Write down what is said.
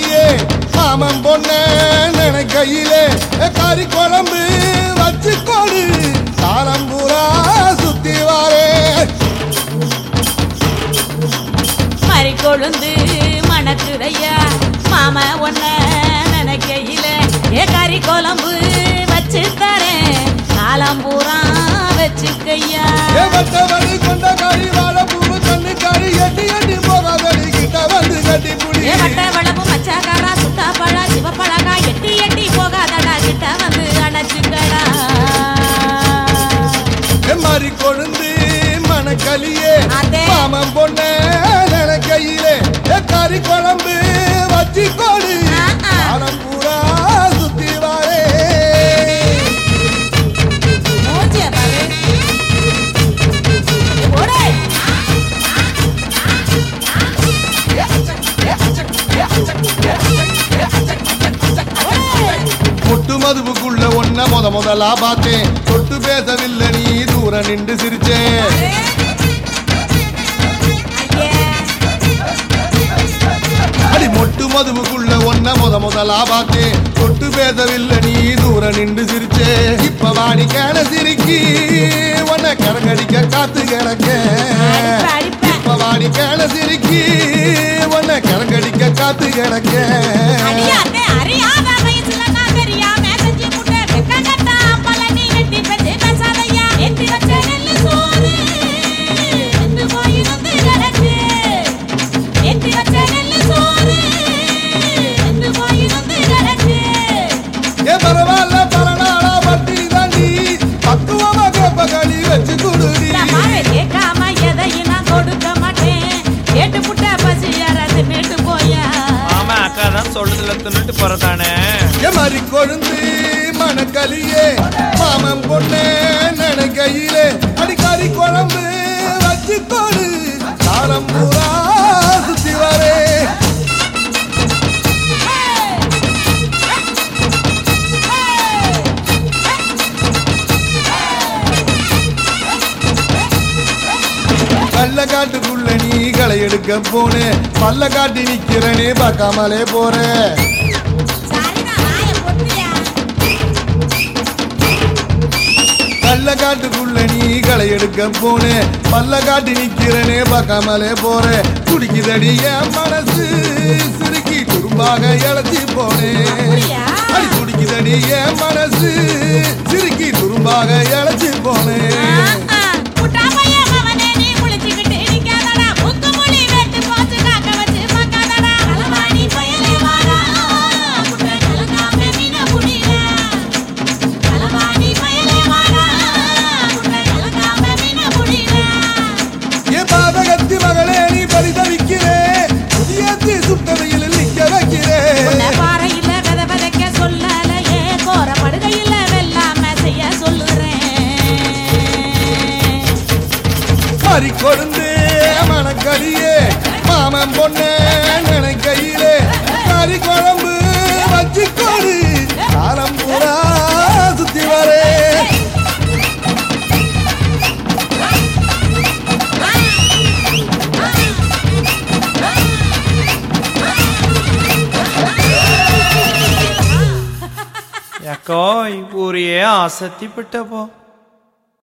மணக்கலியே மாமன் பொண்ண நினைக்கையிலே கறி குழம்பு வச்சு கொடு காலம் பூரா சுத்தி வாரே மறி கொழுந்து மணக்குதையா மாமா ஒன்ன நினைக்கையில ஏ கறி குழம்பு வச்சு தரேன் காலம் பூரா வச்சுக்கையா ஏவட்ட வழி கொண்ட காரி வாழ பூவு கண்ணு காரி எட்டி எட்டி போகாதடி கிட்ட வந்து கட்டி புடி ஏ வட்ட வளப்பு மச்சாக்காரா சுத்தா பழா சிவப்பழகா எட்டி எட்டி போகாதடா கிட்ட வந்து அணைச்சுக்கடா மாறி கொழுந்து மணக்கலியே அதே. மாமன் பொண்ண நினைக்கையிலே கறி குழம்பு வச்சு கொடு ஆ, ஆ. காலம் பூரா சுத்தி வாரே மூஞ்சிய பாரு ஓடே முட்டு மதுவுக்குள்ள ஒன்ன முத முதலா பார்த்தேன் தொட்டு பேசவில்லை நீ தூர நின்று சிரிச்சேன் ஐயே அடி மொட்டு மதுவுக்குள்ள ஒன்ன முத முதலா பார்த்தேன் தொட்டு பேசவில்லை நீ தூர நின்று சிரிச்சே இப்ப வாடி கேன சிரிக்கி உன்னை கரங்கடிக்க காத்து கிடக்க அடிப்பேன், அடிப்பேன். இப்ப வாடி கேன சிரிக்கி உன்னை கரங்கடிக்க காத்து கிடக்க அடியாத்தே, அறியாத வயசுல நான் தெரியாம செஞ்சு புட்டேன். வெக்கங்கெட்ட ஆம்பள நீ எட்டி பேச்சு பேசாதய்யா. ஏத்தி வச்ச நெல்லு சோறு வெந்து போயிருந்து கிடக்கு. ஏத்தி வச்ச நெல்லு சோறு வெந்து போயிருந்து கிடக்கு. ஏ பரவாயில்ல பரநாளா பட்டி தாண்டி பக்குவமா கேப்ப களி வச்சு குடுடி இந்த மாவை கேட்காம எதையும் நான் கொடுக்க மாட்டேன். கேட்டு புட்ட பசி யாராவது மீட்டு போயா ஆமா அக்கா தான் சொல்றதுல தின்னுட்டு போறதானே ஏ மாதிரி கொழுந்து மணக்கலியே மாமன் பொண்ணு நினைக்கையிலே அடிக்காரி குழம்பு வச்சு கொடு காலம் பூரா சுத்தி வரே கள்ள காட்டுக்குள்ள நீ களை எடுக்க போனே பல்ல காட்டி நிக்கிறனே பார்க்காமலே போறேன் சரிதான், வாயை பொத்தியா. கள்ள காட்டுக்குள்ள நீ களை எடுக்க போனே பல்ல காட்டி நிக்கிறனே பார்க்காமலே போறே குடிக்குதடி என் மனசு சிறுக்கி குறும்பாக இழச்சி போனே அப்படியா? அடி குடிக்குதடி என் மனசு சிறுக்கி குறும்பாக இழச்சி போனே ஆ, முட்டா பையன் மவனே நீ முழிச்சுக்கிட்டு நிக்காதடா. முக்கு முழி வெட்டு போச்சு காக்க வச்சு பார்க்காதடா. களவாணி பயலே வாடா. முட்டை கலக்காம மீனை புடிடா. களவாணி பயலே வாடா. முட்டை கலக்காம மீனை புடிடா. என் பாதகத்தி மகளே நீ பரிதவிக்கிறே புதியத்தி சுட்டவையில் நிக்க வைக்கிறே உன்னை பாறையில வித விதைக்க சொல்லலையே. கோர படுகையில வெல்லாம செய்ய சொல்லுறேன் மாறி கொழுந்து மணக்கலியே மாமன் பொண்ணு நினைக்கையிலே கறி குழம்பு வச்சு கொடு காலம் பூரா சுத்தி வரே ಯಾಕೋ ಈ ಊರಿಯೇ ಆಸಕ್ತಿ ಬಿಟ್ಟಪೋ